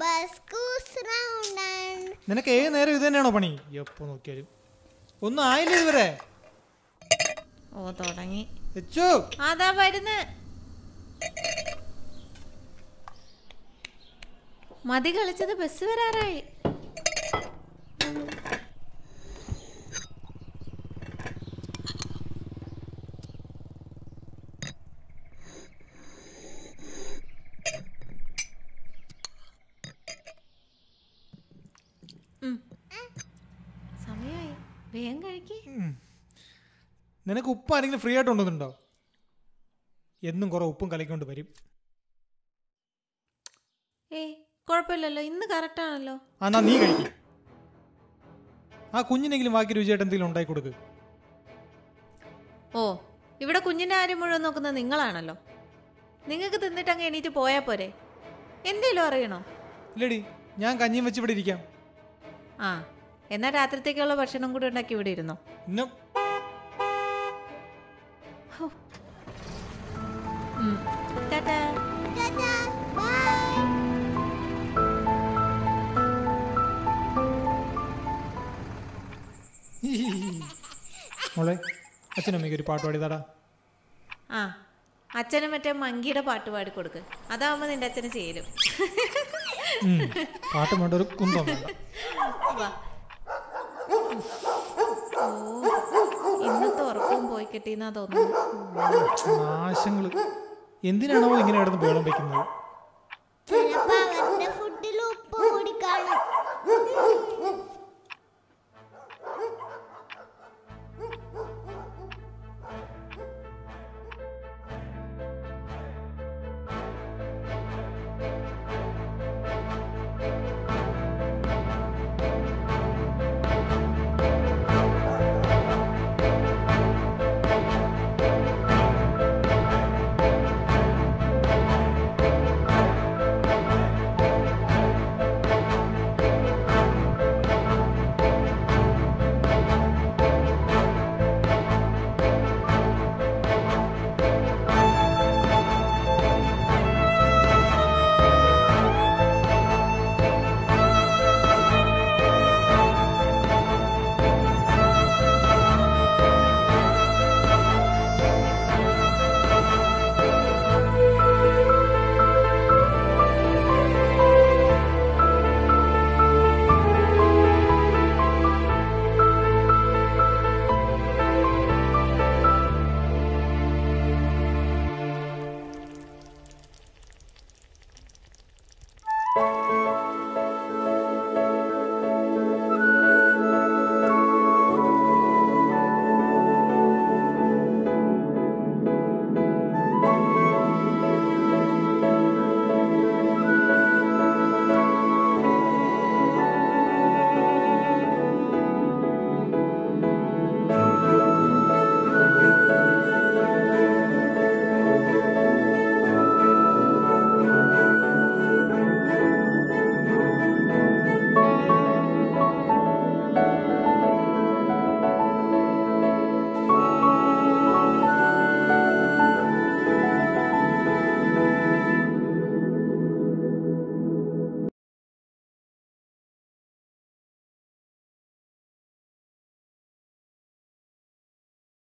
ബസ്കൂസ് round and നിനക്ക് ഏത് നേരം ഇത് തന്നെയാണോ പണി എപ്പോ നോക്കിയാലും ഒന്നും ആയില്ല ഇതുവരെ ഓ തുടങ്ങി വെച്ചു അതാ വരുന്ന് മതി കളിച്ചത് ബസ് വരാറായി ഉം. സമയായി വേഗം കഴിക്കേ നിനക്ക് ഉപ്പ് ആരെങ്കിലും ഫ്രീ ആയിട്ട് കൊണ്ടുവന്നുണ്ടോ എന്നും കുറെ ഉപ്പും കലക്കൊണ്ട് വരും ഏയ് കുഴപ്പമില്ലല്ലോ ഇന്ന് കറക്റ്റ് ആണല്ലോ ആ എന്നാ നീ കഴിക്കും ആ കുഞ്ഞിനെങ്കിലും ബാക്കി രുചിയായിട്ട് എന്തെങ്കിലും ഉണ്ടാക്കി കൊടുക്ക് ഓ ഇവിടെ കുഞ്ഞിന്റെ കാര്യം മുഴുവൻ നോക്കുന്നത് നിങ്ങളാണല്ലോ നിങ്ങൾക്ക് തിന്നിട്ട് അങ്ങ് എണീറ്റ് പോയാൽ പോരെ എന്തേലും അറിയണോ ഇല്ലടി ഞാൻ കഞ്ഞിയും വെച്ച് ഇവിടെ ഇരിക്കാം ആ എന്നാൽ രാത്രിത്തേക്കുള്ള ഭക്ഷണം കൂടി ഉണ്ടാക്കി ഇവിടെ ഇരുന്നോ ഇന്ന ഉം. ടാറ്റാ. ടാറ്റാ ബൈ മോളെ അച്ഛനമ്മയ്ക്ക് ഒരു പാട്ട് പാടിയതാടാ ആ അച്ഛനും മറ്റേ മങ്കിയുടെ പാട്ട് പാടി കൊടുക്ക് അതാവുമ്പോൾ നിന്റെ അച്ഛന് ചേരും ഉം. പാട്ട് വേണ്ട ഒരു കുന്തം വേണ്ട വാ. ഓ ഇന്നത്തെ ഉറക്കം പോയി കിട്ടിയെന്നാ തോന്നുന്നു നാശങ്ങള് എന്തിനാണോ ഇങ്ങനെ കിടന്ന് ബേളം വെക്കുന്നത്